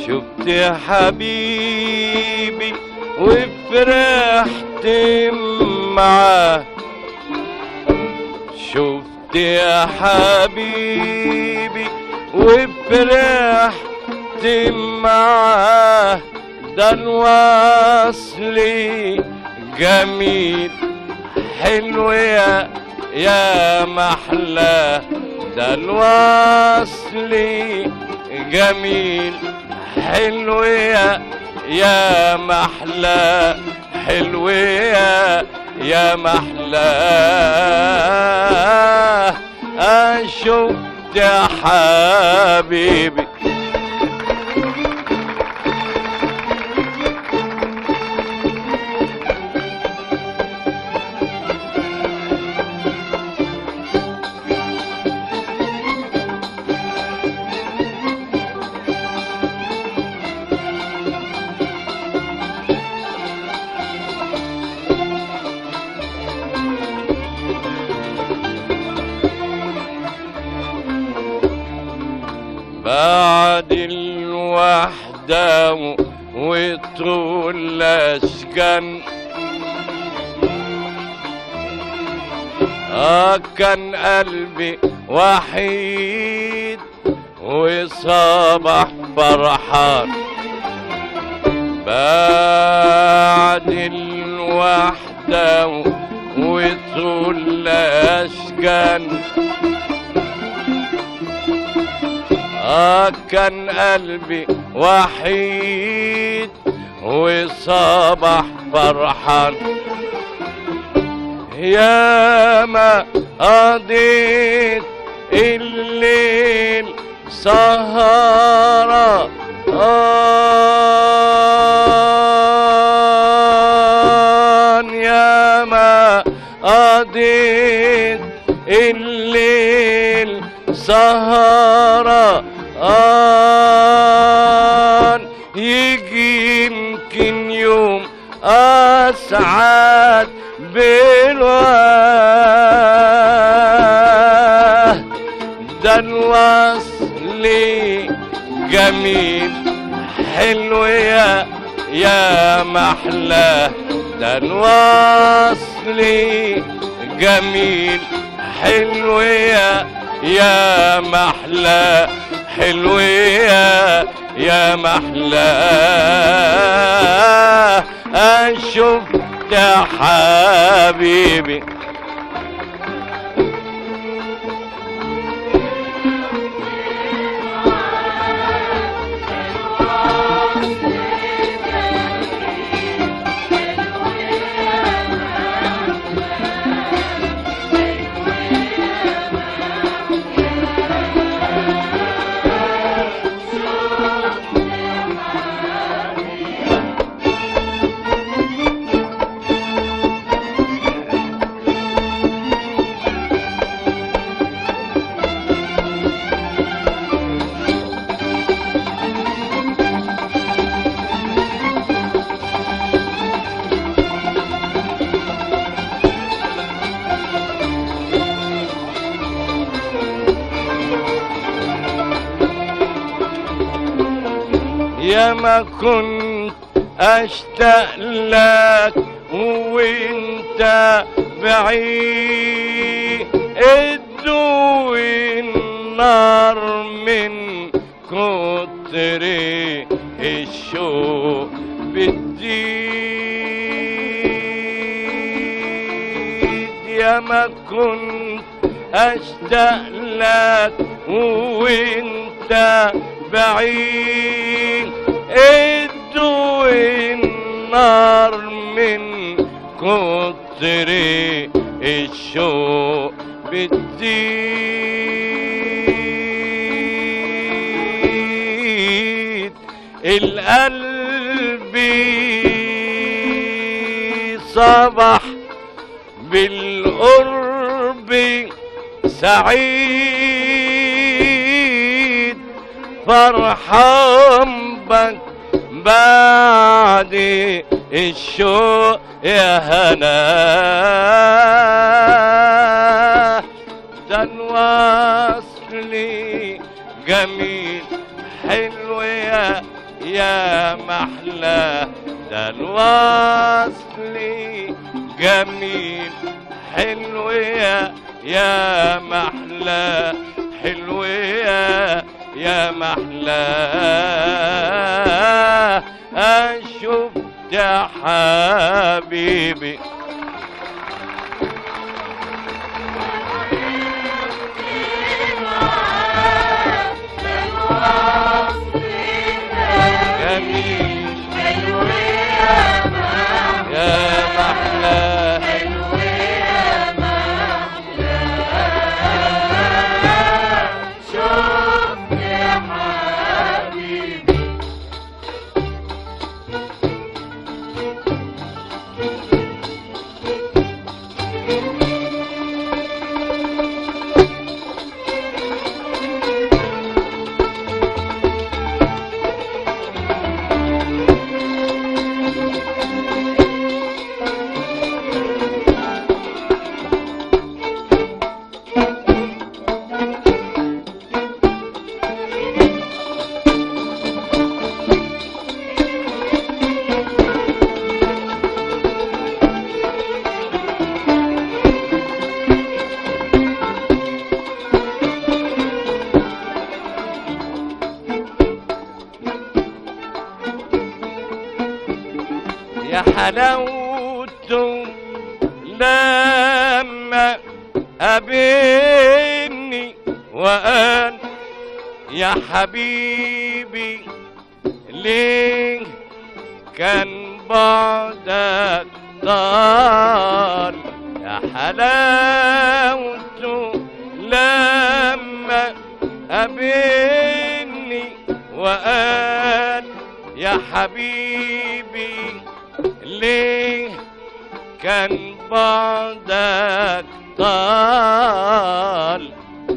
شفت يا حبيبي وفرحت معاه شفت يا حبيبي وفرحت معاه ده الوصل جميل حلو يا يا محلاه ده الوصل جميل حلو يا يا محلى حلو يا يا محلى شفت يا حبيبي بعد الوحدة و- وطول أشكن آه كان قلبي وحيد وصبح فرحان بعد الوحدة و- وطول أشكن آه كان قلبي وحيد وصبح فرحان يا ما قضيت الليل سهرة آه يا ما قضيت الليل سهرة آن يجي يمكن يوم أسعد بالواه ده الوصل جميل حلو يا يا محلاه ده الوصل جميل حلو يا يا محلى حلو يا يا محلى شفت يا حبيبي يا ما كنت اشتاق لك وانت بعيد الدوي النار من كتر الشوق بتزيد يا ما كنت اشتاق لك وانت بعيد الدوي النار من كتر الشوق بتزيد القلب صبح بالقرب سعيد فرحان بك بعد الشوق يا هنا ده الوصل جميل حلو يا يا محلى ده الوصل جميل حلو يا يا محلى حلو يا يا محلى اشوف يا حبيبي جميل يا محلى يا حلاوته لما قابلني وقال يا حبيبي ليه كان بعدك طال يا حلاوته لما قابلني وقال يا حبيبي ليه كان بعدك طال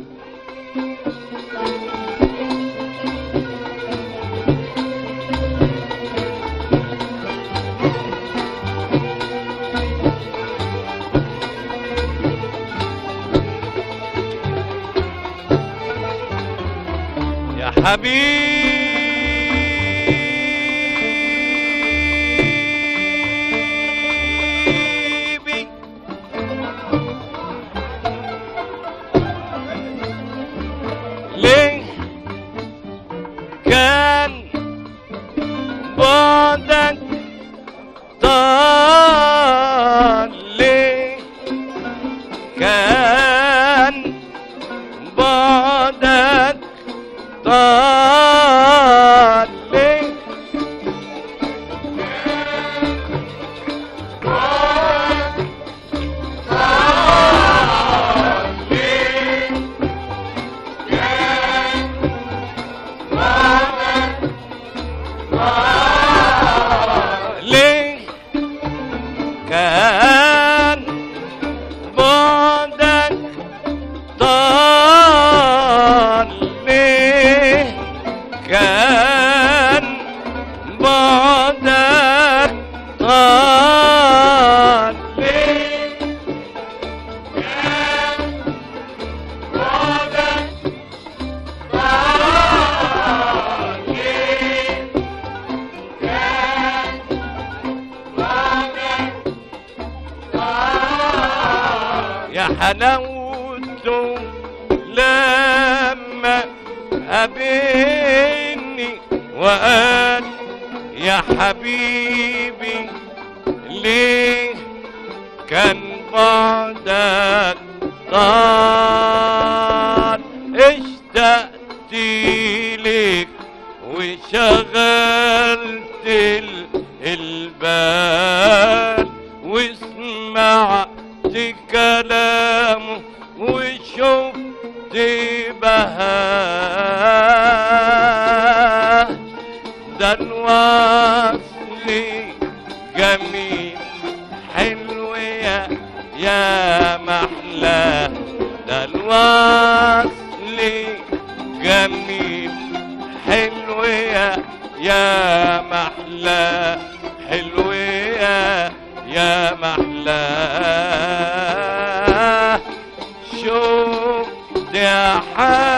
يا حبيبي ليه كان بعدك طال ليه كان بعدك طال ليه ليه كان بعدك طال ليه كان بعدك طال ليه كان بعدك طال ليه كان بعدك يا حلاوته لما قابلني وقال يا حبيبي ليه كان بعدك طال اشتقت ليك وشغلت ال- البال وسمعت كلامه وشفت بهاه ده الوصل جميل حلو يا يا محلى ده الوصل جميل حلو يا يا محلى حلو يا يا محلى شوف يا حبيبي